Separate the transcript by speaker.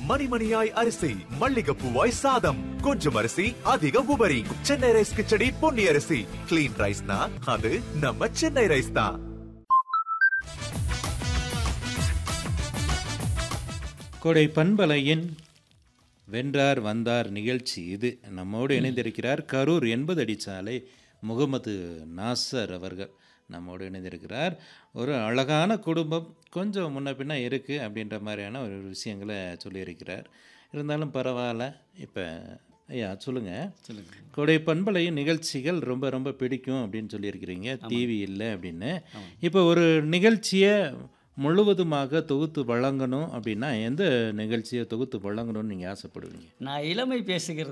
Speaker 1: மணிமணியாய் அரிசி மல்லிகைப்பூவாய் சாதம் கொஞ்சம் அரிசி அதிக உபரி சென்னை ரைஸ் கிச்சடி பொன்னி அரிசி கிளீன் ரைஸ்னா அது நம்ம சென்னை ரைஸ் தான்
Speaker 2: கொடை பண்பலையின் வென்றார் வந்தார் நிகழ்ச்சி இது நம்மோடு இணைந்திருக்கிறார் கரூர் எண்பது அடி சாலை முகமது நாசர் அவர்கள் நம்மோடு இணைந்திருக்கிறார் ஒரு அழகான குடும்பம் கொஞ்சம் முன்ன பின்ன இருக்குது அப்படின்ற மாதிரியான ஒரு விஷயங்களை சொல்லியிருக்கிறார் இருந்தாலும் பரவாயில்ல இப்போ ஐயா சொல்லுங்கள் கொடை பண்பலையின் நிகழ்ச்சிகள் ரொம்ப ரொம்ப பிடிக்கும் அப்படின்னு சொல்லியிருக்கிறீங்க டிவி இல்லை அப்படின்னு இப்போ ஒரு நிகழ்ச்சியை முழுவதுமாக தொகுத்து வழங்கணும் அப்படின்னா எந்த நிகழ்ச்சியை தொகுத்து வழங்கணும்னு நீங்கள் ஆசைப்படுவீங்க
Speaker 3: நான் இளமை பேசுகிறது